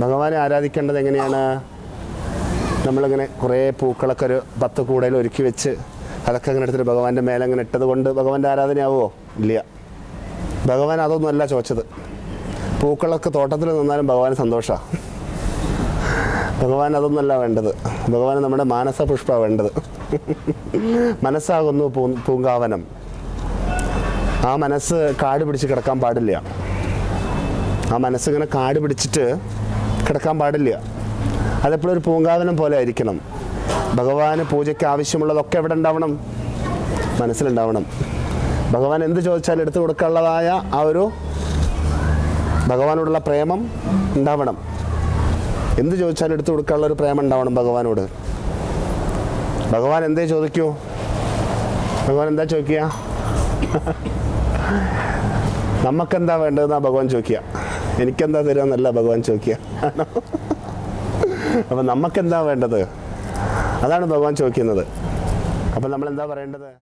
ഭഗവാനെ ആരാധിക്കേണ്ടത് എങ്ങനെയാണ് നമ്മളിങ്ങനെ കുറേ പൂക്കളൊക്കെ ഒരു പത്ത് കൂടയിൽ ഒരുക്കി വെച്ച് അതൊക്കെ അങ്ങനെ എടുത്തിട്ട് ഭഗവാന്റെ മേലെ അങ്ങനെ ഇട്ടത് കൊണ്ട് ഭഗവാന്റെ ആരാധനയാവോ ഇല്ല ഭഗവാൻ അതൊന്നുമല്ല ചോദിച്ചത് പൂക്കളൊക്കെ തോട്ടത്തിൽ നിന്നാലും ഭഗവാൻ സന്തോഷമാണ് ഭഗവാൻ അതൊന്നല്ല വേണ്ടത് ഭഗവാൻ നമ്മുടെ മാനസ പുഷ്പമാണ് വേണ്ടത് മനസ്സാകുന്നു പൂ പൂങ്കാവനം ആ മനസ്സ് കാട് പിടിച്ച് കിടക്കാൻ പാടില്ല ആ മനസ്സിങ്ങനെ കാട് പിടിച്ചിട്ട് കിടക്കാൻ പാടില്ല അതെപ്പോഴും ഒരു പൂങ്കാവനം പോലെ ആയിരിക്കണം ഭഗവാന് പൂജയ്ക്ക് ആവശ്യമുള്ളതൊക്കെ എവിടെ ഉണ്ടാവണം മനസ്സിലുണ്ടാവണം ഭഗവാൻ എന്ത് ചോദിച്ചാലും എടുത്തു കൊടുക്കാനുള്ളതായ ആ ഒരു ഭഗവാനോടുള്ള പ്രേമം ഉണ്ടാവണം എന്ത് ചോദിച്ചാലും എടുത്തു കൊടുക്കാനുള്ള ഒരു പ്രേമം ഉണ്ടാവണം ഭഗവാനോട് ഭഗവാൻ എന്തേ ചോദിക്കൂ ഭഗവാൻ എന്താ ചോദിക്കുക നമുക്കെന്താ വേണ്ടതെന്നാ ഭഗവാൻ ചോദിക്കുക എനിക്കെന്താ തരുമെന്നല്ല ഭഗവാൻ ചോദിക്കുക അപ്പം നമുക്കെന്താ വേണ്ടത് അതാണ് ഭഗവാൻ ചോദിക്കുന്നത് അപ്പം നമ്മൾ എന്താ പറയേണ്ടത്